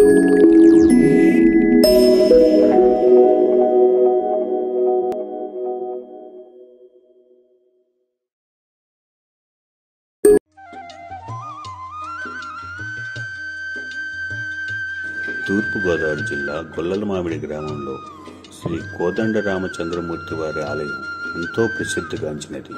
తూర్పుగోదావరి జిల్లా గొల్లలమామిడి గ్రామంలో శ్రీ కోదండ రామచంద్రమూర్తి వారి ఆలయం ఎంతో ప్రసిద్ధిగాంచినది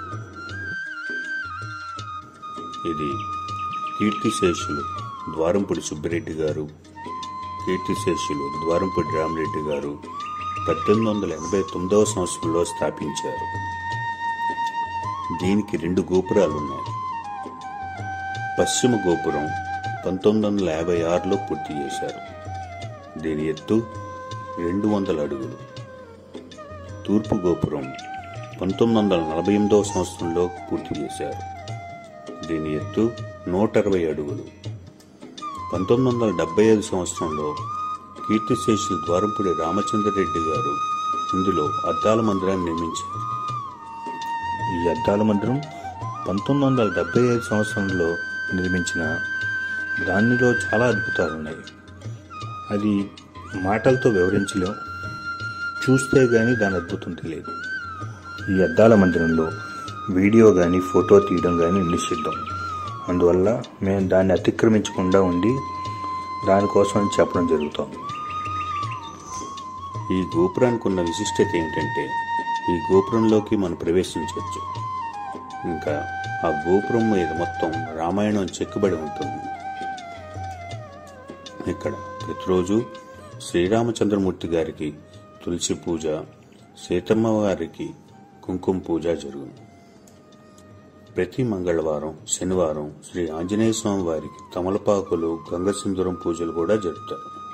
ఇది కీర్తిశేషులు ద్వారంపూడి సుబ్బిరెడ్డి గారు కీర్తిశేషులు ద్వారంపూడి రామరెడ్డి గారు పద్దెనిమిది వందల ఎనభై తొమ్మిదవ సంవత్సరంలో స్థాపించారు దీనికి రెండు గోపురాలు ఉన్నాయి పశ్చిమ గోపురం పంతొమ్మిది వందల యాభై ఆరులో పూర్తి చేశారు దీని ఎత్తు రెండు వందల అడుగులు తూర్పు గోపురం పంతొమ్మిది వందల నలభై ఎనిమిదవ సంవత్సరంలో పూర్తి చేశారు దీని ఎత్తు నూట అరవై అడుగులు పంతొమ్మిది వందల డెబ్బై ఐదు సంవత్సరంలో కీర్తిశేషులు ద్వారంపూడి రామచంద్రరెడ్డి గారు ఇందులో అద్దాల మందిరాన్ని నిర్మించారు ఈ అద్దాల మందిరం పంతొమ్మిది వందల డెబ్బై ఐదు సంవత్సరంలో నిర్మించిన దానిలో చాలా అద్భుతాలు ఉన్నాయి అది మాటలతో వివరించలేం చూస్తే గానీ దాని అద్భుతం తెలియదు ఈ అద్దాల మందిరంలో వీడియో కానీ ఫోటో తీయడం కానీ నిషిద్ధం అందువల్ల మేము దాన్ని అతిక్రమించకుండా ఉండి దానికోసం చెప్పడం జరుగుతుంది ఈ గోపురానికి ఉన్న విశిష్టత ఏమిటంటే ఈ గోపురంలోకి మనం ప్రవేశించవచ్చు ఇంకా ఆ గోపురం మీద మొత్తం రామాయణం చెక్కబడి ఉంటుంది ఇక్కడ ప్రతిరోజు శ్రీరామచంద్రమూర్తి గారికి తులసి పూజ సీతమ్మ వారికి కుంకుమ పూజ జరుగును ప్రతి మంగళవారం శనివారం శ్రీ ఆంజనేయ స్వామి వారికి తమలపాకులు గంగసింధురం పూజలు కూడా జరుపుతారు